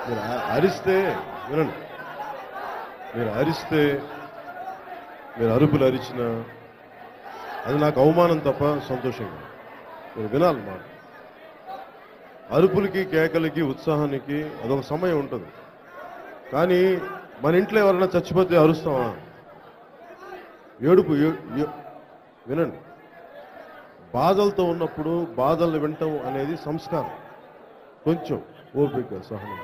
మీరు అ- అరిస్తే వినండి మీరు అరిస్తే మీరు అరుపులు అరిచినా అది నాకు అవమానం తప్ప సంతోషంగా మీరు వినాలి మాట అరుపులకి కేకలకి ఉత్సాహానికి అదొక సమయం ఉంటుంది కానీ మన ఇంట్లో ఎవరైనా చచ్చిపోతే అరుస్తామా ఏడుపు ఏ- ఏ- వినండి బాధలతో ఉన్నప్పుడు బాధలు వినటం అనేది సంస్కారం కొంచెం ఓపిక సహనం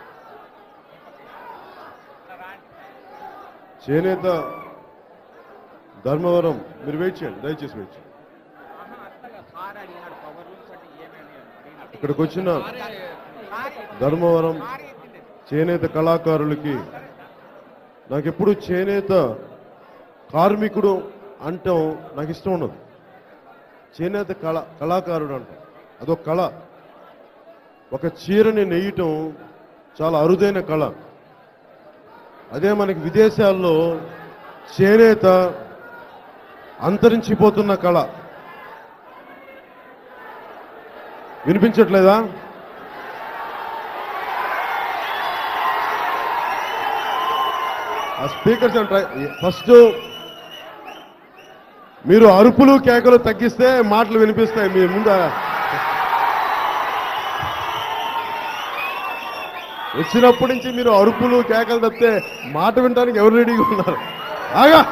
చేనేత ధర్మవరం మీరు వెయిట్ చేయండి దయచేసి వెయిట్ చేయండి ఇక్కడికి వచ్చిన ధర్మవరం చేనేత కళాకారులకి నాకు ఎప్పుడు చేనేత కార్మికుడు అంటాం నాకు ఇష్టం ఉండదు చేనేత కళ కళాకారుడు అంట అదొక కళ ఒక చీరని నెయ్యటం చాలా అరుదైన కళ అదే మనకి విదేశాల్లో చేనేత అంతరించిపోతున్న కళ వినిపించట్లేదా ఆ స్పీకర్స్ ఫస్ట్ మీరు అరుపులు కేకలు తగ్గిస్తే మాటలు వినిపిస్తాయి మీ ముందు వచ్చినప్పటి నుంచి మీరు అరుపులు కేకలు తప్పితే మాట వినడానికి ఎవరు రెడీగా ఉన్నారు ఆగా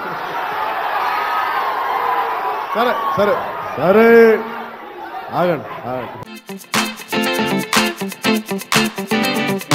సరే సరే సరే ఆగండి ఆగండి